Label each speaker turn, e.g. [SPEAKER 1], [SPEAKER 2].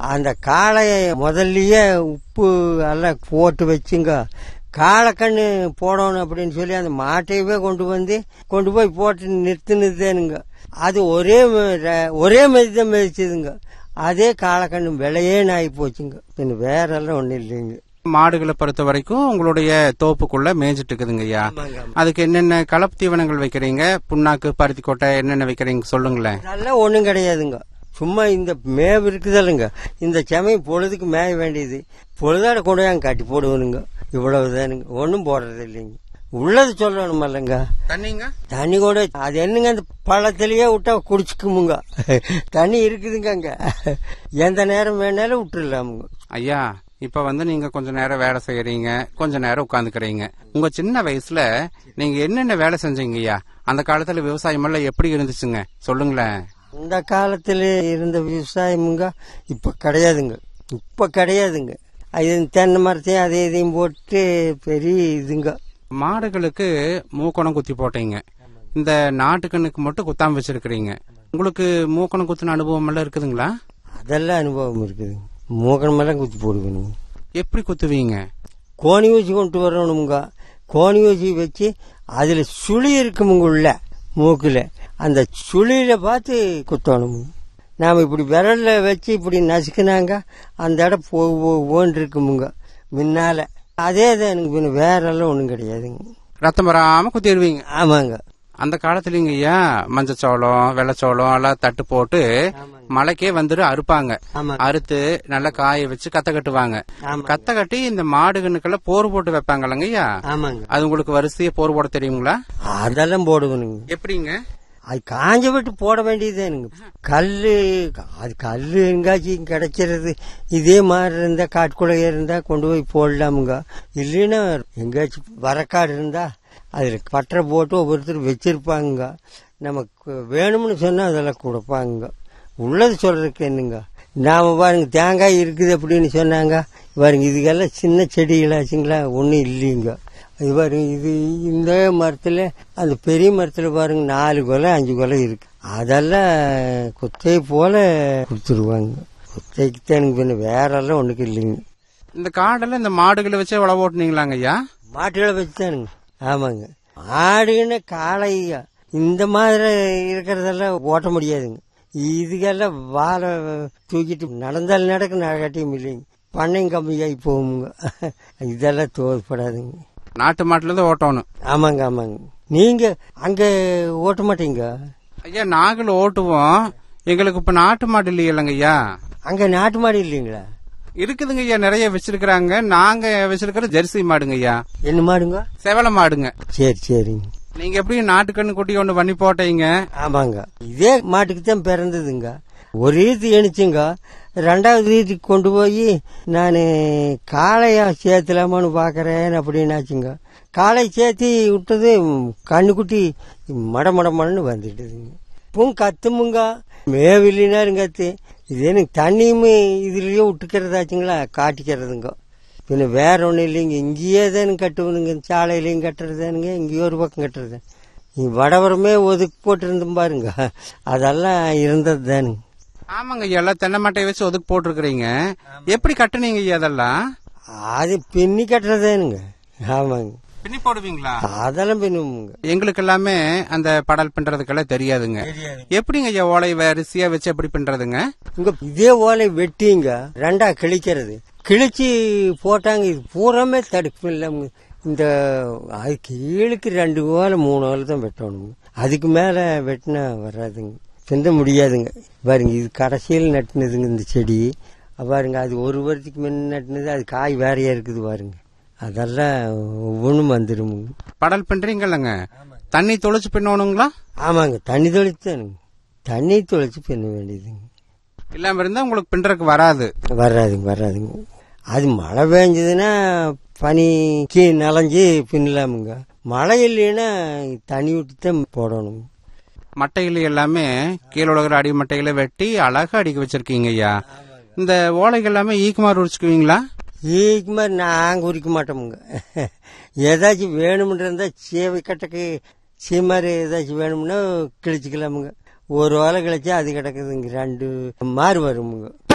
[SPEAKER 1] அந்த காளையை முதல்லயே உப்பு எல்லாம் போட்டு வச்சுங்க காளைக்கண்ணு போடணும் அப்படின்னு சொல்லி அந்த மாட்டையவே கொண்டு வந்து கொண்டு போய் போட்டு நிறுத்தினதுனுங்க அது ஒரே ம- ர- ஒரே மாதிரி தான் மிதிச்சதுங்க அதே காளைக்கண்ணு விலையேன்னு ஆகி போச்சுங்க பின்ன வேற எல்லாம் ஒன்றும் இல்லைங்க
[SPEAKER 2] மாடுகளை பொறுத்த வரைக்கும் உங்களுடைய தோப்புக்குள்ள மேய்ஞ்சிட்டு இருக்குதுங்க ஐயா
[SPEAKER 1] ஆமாங்க
[SPEAKER 2] அதுக்கு என்னென்ன கலப்பு தீவனங்கள் வைக்கிறீங்க புண்ணாக்கு பருத்தி கொட்டை என்னென்ன வைக்கிறீங்க சொல்லுங்களேன்
[SPEAKER 1] அதெல்லாம் ஒன்றும் கிடையாதுங்க சும்மா இந்த மேவு இருக்குதல்லுங்க இந்த சமயம் பொழுதுக்கு மேய வேண்டியது பொழுதாட கொண்டு போய் அங்க கட்டி போடுவனுங்க இவ்வளவுதானுங்க ஒன்றும் போடுறது இல்லைங்க உள்ளது சொல்லணும் இல்லைங்க
[SPEAKER 2] தண்ணிங்க
[SPEAKER 1] தண்ணி கூட அது என்னங்க அந்த பழத்திலேயே விட்டா குடிச்சுக்குமுங்க தண்ணி இருக்குதுங்க அங்க எந்த நேரம் வேணாலும் விட்டுடலாமுங்க
[SPEAKER 2] ஐயா இப்ப வந்து நீங்க கொஞ்ச நேரம் வேலை செய்யறீங்க கொஞ்ச நேரம் உட்காந்துக்கிறீங்க உங்க சின்ன வயசுல நீங்க என்னென்ன வேலை செஞ்சீங்க ஐயா அந்த காலத்துல விவசாயம் எல்லாம் எப்படி இருந்துச்சுங்க சொல்லுங்களேன்
[SPEAKER 1] இந்த காலத்துல இருந்த விவசாயமுங்க இப்ப கிடையாதுங்க இப்ப கிடையாதுங்க அது தென்னை மரத்தையும் அதை இதையும் போட்டு பெரிய இதுங்க
[SPEAKER 2] மாடுகளுக்கு மூக்கணம் குத்தி போட்டீங்க இந்த நாட்டுக்கண்ணுக்கு மட்டும் குத்தாம வச்சிருக்கிறீங்க உங்களுக்கு மூக்கணம் குத்தின அனுபவம் எல்லாம் இருக்குதுங்களா
[SPEAKER 1] அதெல்லாம் அனுபவம் இருக்குதுங்க மூக்கணமெல்லாம் குத்தி போடுவேனுங்க
[SPEAKER 2] எப்படி குத்துவீங்க
[SPEAKER 1] கோணி ஊசி கொண்டு வரணுங்க கோணி ஊசி வச்சு அதுல சுழி இருக்குமுங்க உள்ள மூக்குல அந்த சுழியில பார்த்து குத்தணும் நாம இப்படி விரல்ல வச்சு இப்படி நசுக்குனாங்க அந்த இடம் போ ஓன் இருக்குமுங்க முன்னால அதே தான் எனக்கு பின்ன வேற எல்லாம் ஒன்றும் கிடையாதுங்க
[SPEAKER 2] ரத்தம் வராம குத்திடுவீங்க
[SPEAKER 1] ஆமாங்க
[SPEAKER 2] அந்த காலத்துலங்க ஐயா மஞ்சச்சோளம் வெள்ளச்சோளம் எல்லாம் தட்டு போட்டு மலைக்கே வந்துட்டு அறுப்பாங்க
[SPEAKER 1] ஆமாங்க
[SPEAKER 2] அறுத்து நல்லா காய வச்சு கத்த கட்டுவாங்க
[SPEAKER 1] ஆமாங்க.
[SPEAKER 2] கத்த கட்டி இந்த மாடுகனுக்கெல்லாம் போர் போட்டு வைப்பாங்கல்லங்க ஐயா
[SPEAKER 1] ஆமாங்க
[SPEAKER 2] அது உங்களுக்கு வரிசையா போர் போட தெரியுங்களா
[SPEAKER 1] அதெல்லாம் போடுவனுங்க
[SPEAKER 2] எப்படிங்க
[SPEAKER 1] அது காஞ்ச விட்டு போட வேண்டியதுதானுங்க கல்லு அது கல்லு எங்காச்சும் கிடைக்கிறது இதே மாதிரி இருந்தா காட்டுக்குள்ள இருந்தா கொண்டு போய் போடலாமுங்க இல்லைன்னா எங்காச்சும் வரக்காடு இருந்தா அதுல பட்டறை போட்டு ஒவ்வொருத்தர் வச்சிருப்பாங்க நமக்கு வேணும்னு சொன்னா அதெல்லாம் கொடுப்பாங்க உள்ளது சொல்றதுக்கு என்னங்க நாம பாருங்க தேங்காய் இருக்குது அப்படின்னு சொன்னாங்க பாருங்க இதுக்கெல்லாம் சின்ன செடிகளாச்சுங்களா ஒன்றும் இல்லைங்க இது பாருங்க இது இந்த மரத்துல அந்த பெரிய மரத்துல பாருங்க நாலு கொலை அஞ்சு கொலை இருக்கு அதெல்லாம் குத்தை போல கொடுத்துருவாங்க குத்தைக்கு தான் எனக்கு பின்ன வேற எல்லாம் ஒண்ணுக்கு இல்லைங்க
[SPEAKER 2] இந்த காடெல்லாம் இந்த மாடுகளை வச்சே உழவு ஓட்டுனீங்களாங்க ஐயா
[SPEAKER 1] மாட்டுகளை வச்சுதானுங்க ஆமாங்க மாடுன்னு காளையா இந்த மாதிரி இருக்கிறதெல்லாம் ஓட்ட முடியாதுங்க இதுக்கெல்லாம் வாழை தூக்கிட்டு நடந்தால் நடக்க நடக்காட்டியும் இல்லைங்க பண்ணையும் கம்மியாகி போகுங்க இதெல்லாம் தோற்படாதுங்க
[SPEAKER 2] நாட்டு மாட்டுல தான் ஓட்டணும்
[SPEAKER 1] ஆமாங்க ஆமாங்க நீங்க அங்க ஓட்ட மாட்டீங்க
[SPEAKER 2] ஐயா நாங்களும் ஓட்டுவோம் எங்களுக்கு இப்ப நாட்டு மாடு இல்லையல்லங்க ஐயா
[SPEAKER 1] அங்க நாட்டு மாடு இல்லைங்களா
[SPEAKER 2] இருக்குதுங்க ஐயா நிறைய வச்சிருக்கிறாங்க நாங்க வச்சிருக்கிற ஜெர்சி மாடுங்க ஐயா
[SPEAKER 1] என்ன மாடுங்க
[SPEAKER 2] செவல மாடுங்க
[SPEAKER 1] சரி சரிங்க
[SPEAKER 2] நீங்க எப்படி நாட்டுக்கண்ணு குட்டி ஒண்ணு பண்ணி போட்டீங்க
[SPEAKER 1] ஆமாங்க இதே மாட்டுக்கு தான் பிறந்ததுங்க ஒரு ஈத்து எணிச்சுங்க ரெண்டாவது ஈத்துக்கு கொண்டு போய் நான் காளையா சேர்த்துலாமான்னு பார்க்கறேன் அப்படின்னாச்சுங்க காளை சேர்த்தி விட்டது கண்ணுக்குட்டி மட மட மடன்னு வந்துட்டுதுங்க பூம் கத்துமுங்க மேவில்லினாரும் கத்து இது எனக்கு தண்ணியும் இதுலயே விட்டுக்கிறதாச்சுங்களா காட்டிக்கிறதுங்க பின்ன வேற ஒன்றும் இல்லைங்க இங்கேயே தானே கட்டுவனுங்க சாலையிலையும் கட்டுறதானுங்க இங்கேயோ ஒரு பக்கம் கட்டுறது நீ வடவரமே ஒதுக்கி போட்டிருந்தோம் பாருங்க அதெல்லாம் இருந்தது தானுங்க
[SPEAKER 2] ஆமாங்க ஐயா எல்லாம் தென்னை மட்டையை வச்சு ஒதுக்கு போட்டிருக்கிறீங்க எப்படி கட்டுனீங்க ஐயா அதெல்லாம்
[SPEAKER 1] அது பின்னி கட்டுறதானுங்க ஆமாங்க
[SPEAKER 2] பின்னி போடுவீங்களா
[SPEAKER 1] அதெல்லாம் பின்னுங்க
[SPEAKER 2] எங்களுக்கு எல்லாமே அந்த படல் பின்றதுக்கெல்லாம் தெரியாதுங்க எப்படிங்க ஐயா ஓலை வரிசையா வச்சு எப்படி பின்றதுங்க
[SPEAKER 1] இங்க இதே ஓலை வெட்டிங்க ரெண்டா கிழிக்கிறது கிழிச்சு போட்டாங்க இது பூராமே தடுப்பு இல்லாம இந்த அது கீழுக்கு ரெண்டு ஓலை மூணு ஓலை தான் வெட்டணுங்க அதுக்கு மேல வெட்டினா வராதுங்க பிந்த முடியாதுங்க பாருங்க இது கடைசியில் நட்டுனதுங்க இந்த செடி பாருங்க அது ஒரு வருஷத்துக்கு முன்ன நட்டுனது அது காய் வேறையா இருக்குது பாருங்க அதெல்லாம் ஒவ்வொன்றும் வந்துருமுங்க
[SPEAKER 2] படல் பின்றீங்கல்லங்க தண்ணி தொளிச்சு பின்னணுங்களா
[SPEAKER 1] ஆமாங்க தண்ணி தொளித்தானுங்க தண்ணி தொளிச்சு பின்ன வேண்டியதுங்க
[SPEAKER 2] இல்லாம இருந்தா உங்களுக்கு பின்றதுக்கு வராது
[SPEAKER 1] வராதுங்க வராதுங்க அது மழை பெஞ்சதுன்னா பனிக்கு நனைஞ்சு பின்னலாமுங்க மழை இல்லைன்னா தண்ணி விட்டு தான் போடணும்
[SPEAKER 2] மட்டைகளை எல்லாமே கீழே உலகிற அடி மட்டைகளை வெட்டி அழகா அடிக்க வச்சிருக்கீங்க ஐயா இந்த ஓலைகள் எல்லாமே ஈக்குமார் உரிச்சுக்குவீங்களா
[SPEAKER 1] ஈக்கு மாதிரி நாங்கள் உரிக்க மாட்டோமுங்க ஏதாச்சும் வேணும்னு இருந்தால் சேவை கட்டக்கு சீமாரி ஏதாச்சும் வேணும்னா கிழிச்சிக்கலாமுங்க ஒரு ஓலை கிழிச்சா அது கிடக்குதுங்க ரெண்டு மாறு வருமுங்க